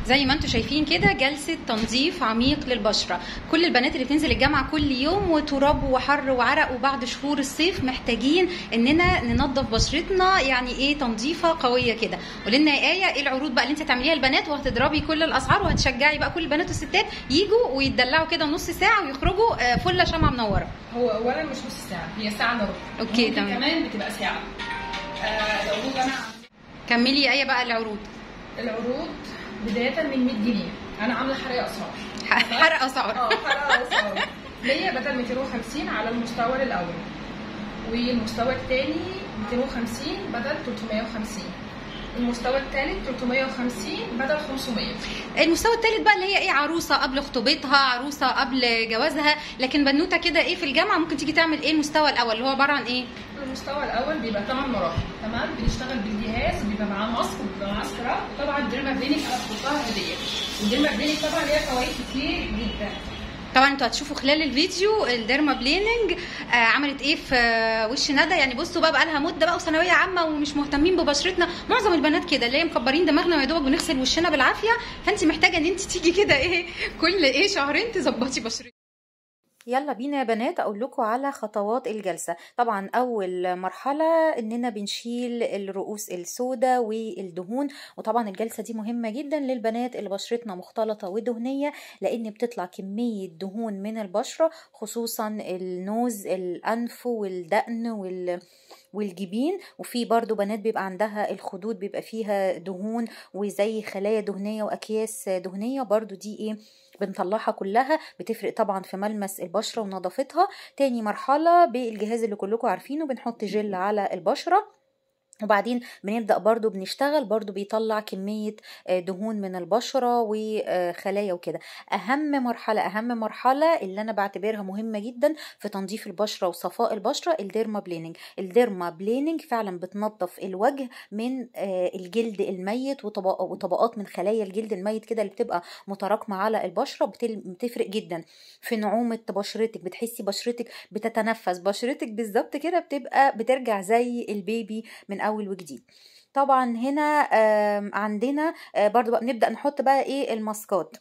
زي ما انتم شايفين كده جلسه تنظيف عميق للبشره كل البنات اللي بتنزل الجامعه كل يوم وتراب وحر وعرق وبعد شهور الصيف محتاجين اننا ننظف بشرتنا يعني ايه تنظيفه قويه كده قولنا يا ايه ايه العروض بقى اللي انت هتعمليها للبنات وهتضربي كل الاسعار وهتشجعي بقى كل البنات والستات يجوا ويتدلعوا كده نص ساعه ويخرجوا آه، فله شمعه منوره هو اولا مش نص ساعه هي ساعه الا ربع أوكي، ممكن تمام. كمان بتبقى ساعه آه العروض انا كملي يا ايه بقى العروض العروض بدايه من 100 جنيه انا عامله حرق اسعار حرق اسعار اه حرق اسعار 100 بدل 250 على المستوى الاول والمستوى الثاني 250 بدل 350 المستوى الثالث 350 بدل 500 المستوى الثالث بقى اللي هي ايه عروسه قبل خطوبتها عروسه قبل جوازها لكن بنوته كده ايه في الجامعه ممكن تيجي تعمل ايه المستوى الاول اللي هو عباره عن ايه المستوى الاول بيبقى 8 مراحل تمام بنشتغل بالجهاز بيبقى معاه ماسك وبيبقى معاه سكراب طبعا الديرما بلينك انا بحطها هديه والديرما بلينك طبعا ليها فوائد كتير جدا طبعا انتوا هتشوفوا خلال الفيديو الديرما بليننج آه عملت ايه في آه، وش ندى يعني بصوا بقى بقى لها مده بقى وثانويه عامه ومش مهتمين ببشرتنا معظم البنات كده اللي هي مكبرين دماغنا ويا دوبك بنغسل وشنا بالعافيه فانت محتاجه ان انت تيجي كده ايه كل ايه شهرين تظبطي بشرتك يلا بينا يا بنات اقول لكم على خطوات الجلسه طبعا اول مرحله اننا بنشيل الرؤوس السوداء والدهون وطبعا الجلسه دي مهمه جدا للبنات اللي بشرتنا مختلطه ودهنيه لان بتطلع كميه دهون من البشره خصوصا النوز الانف والدقن وال والجبين وفي برضو بنات بيبقى عندها الخدود بيبقى فيها دهون وزي خلايا دهنيه واكياس دهنيه برضو دي ايه بنطلعها كلها بتفرق طبعا في ملمس البشره ونظافتها تاني مرحله بالجهاز اللي كلكم عارفينه بنحط جل على البشره وبعدين بنبدأ برضو بنشتغل برضو بيطلع كمية آه، دهون من البشرة وخلايا وكده أهم مرحلة أهم مرحلة اللي أنا بعتبرها مهمة جدا في تنظيف البشرة وصفاء البشرة الديرما بليننج الديرما بليننج فعلا بتنظف الوجه من آه، الجلد الميت وطبق- وطبقات من خلايا الجلد الميت كده اللي بتبقى متراكمة على البشرة بتل- بتفرق جدا في نعومة بشرتك بتحسي بشرتك بتتنفس بشرتك بالظبط كده بتبقى بترجع زي البيبي من اول وجديد طبعا هنا آم، عندنا آه، برضو بقى بنبدأ نحط بقى ايه الماسكات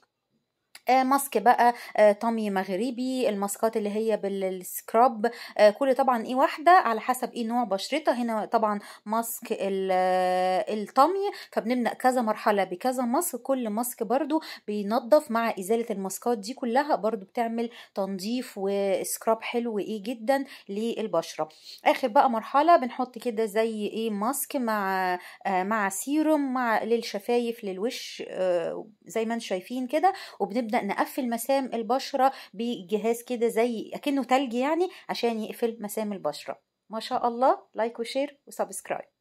آه، ماسك بقى آه، طمي مغربي الماسكات اللي هي بالسكراب آه، كل طبعا ايه واحده على حسب ايه نوع بشرتها هنا طبعا ماسك ال- آه، الطمي فبنبدا كذا مرحله بكذا ماسك كل ماسك برضو بينظف مع ازاله الماسكات دي كلها برضو بتعمل تنظيف وسكراب حلو ايه جدا للبشره اخر بقى مرحله بنحط كده زي ايه ماسك مع آه، مع سيروم مع للشفايف للوش آه، زي ما انتم شايفين كده وبنبدا نقفل مسام البشره بجهاز كده زي اكنه تلج يعني عشان يقفل مسام البشره ما شاء الله لايك وشير وسبسكرايب